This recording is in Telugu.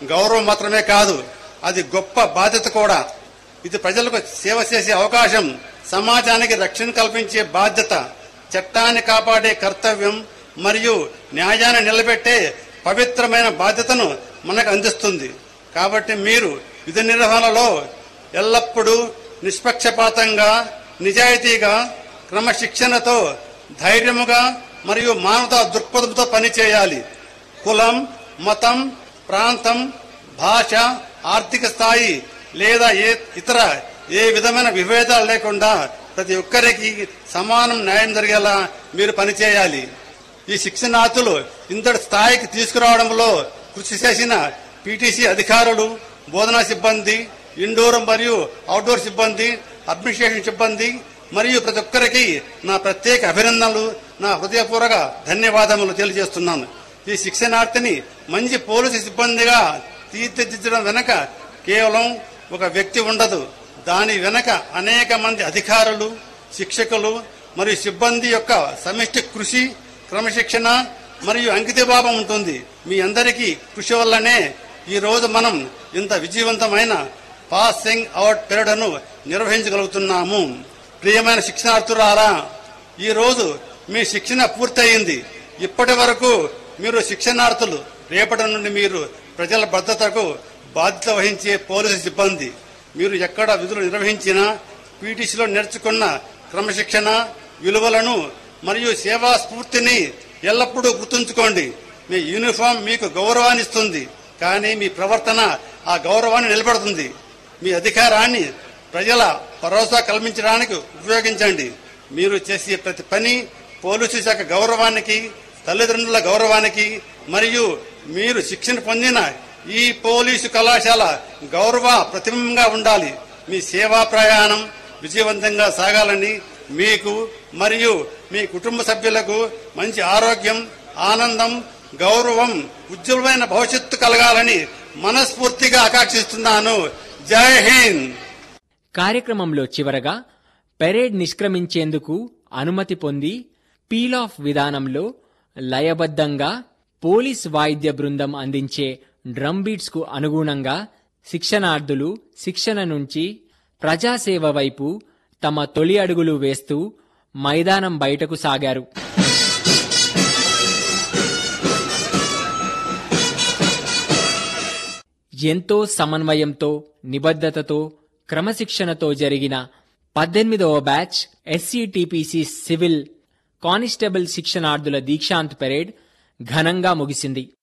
గౌరవం మాత్రమే కాదు అది గొప్ప బాధ్యత కూడా ఇది ప్రజలకు సేవ చేసే అవకాశం సమాజానికి రక్షణ కల్పించే బాధ్యత చట్టాన్ని కాపాడే కర్తవ్యం మరియు న్యాయాన్ని నిలబెట్టే పవిత్రమైన బాధ్యతను మనకు అందిస్తుంది కాబట్టి మీరు విధి నిర్వహణలో ఎల్లప్పుడూ నిష్పక్షపాతంగా నిజాయితీగా క్రమశిక్షణతో ధైర్యముగా మరియు మానవతా దృక్పథంతో పనిచేయాలి కులం మతం ప్రాంతం భాష ఆర్థిక స్థాయి లేదా ఏ ఇతర ఏ విధమైన విభేదాలు లేకుండా ప్రతి ఒక్కరికి సమానం న్యాయం జరిగేలా మీరు పనిచేయాలి ఈ శిక్షణార్థులు ఇంతటి స్థాయికి తీసుకురావడంలో కృషి చేసిన పీటీసీ అధికారులు బోధనా సిబ్బంది ఇండోర్ మరియు అవుట్డోర్ సిబ్బంది అడ్మినిస్ట్రేషన్ సిబ్బంది మరియు ప్రతి ఒక్కరికి నా ప్రత్యేక అభినందనలు నా హృదయపూర్వక ధన్యవాదములు తెలియజేస్తున్నాను ఈ శిక్షణార్థిని మంచి పోలీసు సిబ్బందిగా తీర్చిదిద్దడం వెనక కేవలం ఒక వ్యక్తి ఉండదు దాని వెనక అనేక మంది అధికారులు శిక్షకులు మరియు సిబ్బంది యొక్క సమిష్టి కృషి క్రమశిక్షణ మరియు అంకితభావం ఉంటుంది మీ అందరికీ కృషి వల్లనే ఈ రోజు మనం ఇంత విజయవంతమైన పాసింగ్ అవుట్ పెరడను నిర్వహించగలుగుతున్నాము ప్రియమైన శిక్షణార్థురాలా ఈ రోజు మీ శిక్షణ పూర్తయింది ఇప్పటి వరకు మీరు శిక్షణార్థులు రేపటి నుండి మీరు ప్రజల భద్రతకు బాధ్యత వహించే పోలీసు సిబ్బంది మీరు ఎక్కడ విధులు నిర్వహించినా పీటీసీలో నేర్చుకున్న క్రమశిక్షణ విలువలను మరియు సేవా స్ఫూర్తిని ఎల్లప్పుడూ గుర్తుంచుకోండి మీ యూనిఫామ్ మీకు గౌరవాన్ని ఇస్తుంది కానీ మీ ప్రవర్తన ఆ గౌరవాన్ని నిలబెడుతుంది మీ అధికారాన్ని ప్రజల భరోసా కల్పించడానికి ఉపయోగించండి మీరు చేసే ప్రతి పని పోలీసు శాఖ గౌరవానికి తల్లిదండ్రుల గౌరవానికి మరియు మీరు శిక్షణ పొందిన ఈ పోలీసు కళాశాల గౌరవ ప్రతిబింబంగా ఉండాలి మీ సేవా ప్రయాణం విజయవంతంగా సాగాలని మీకు మరియు మీ కుటుంబ సభ్యులకు మంచి ఆరోగ్యం ఆనందం గౌరవం ఉజ్వలమైన భవిష్యత్తు కలగాలని మనస్ఫూర్తిగా ఆకాంక్షిస్తున్నాను జై హింద్ కార్యక్రమంలో చివరగా పెరేడ్ నిష్క్రమించేందుకు అనుమతి పొంది పీల్ ఆఫ్ విధానంలో లయబద్ధంగా పోలీస్ వాయిద్య బృందం అందించే డ్రమ్ బీట్స్ కు అనుగుణంగా శిక్షణార్థులు శిక్షణ నుంచి ప్రజాసేవ వైపు తమ తొలి అడుగులు వేస్తూ మైదానం బయటకు సాగారు ఎంతో సమన్వయంతో నిబద్ధతతో క్రమశిక్షణతో జరిగిన పద్దెనిమిదవ బ్యాచ్ ఎస్సీటీపీసీ సివిల్ కానిస్టేబుల్ శిక్షణార్థుల దీక్షాంత్ పెరేడ్ ఘనంగా ముగిసింది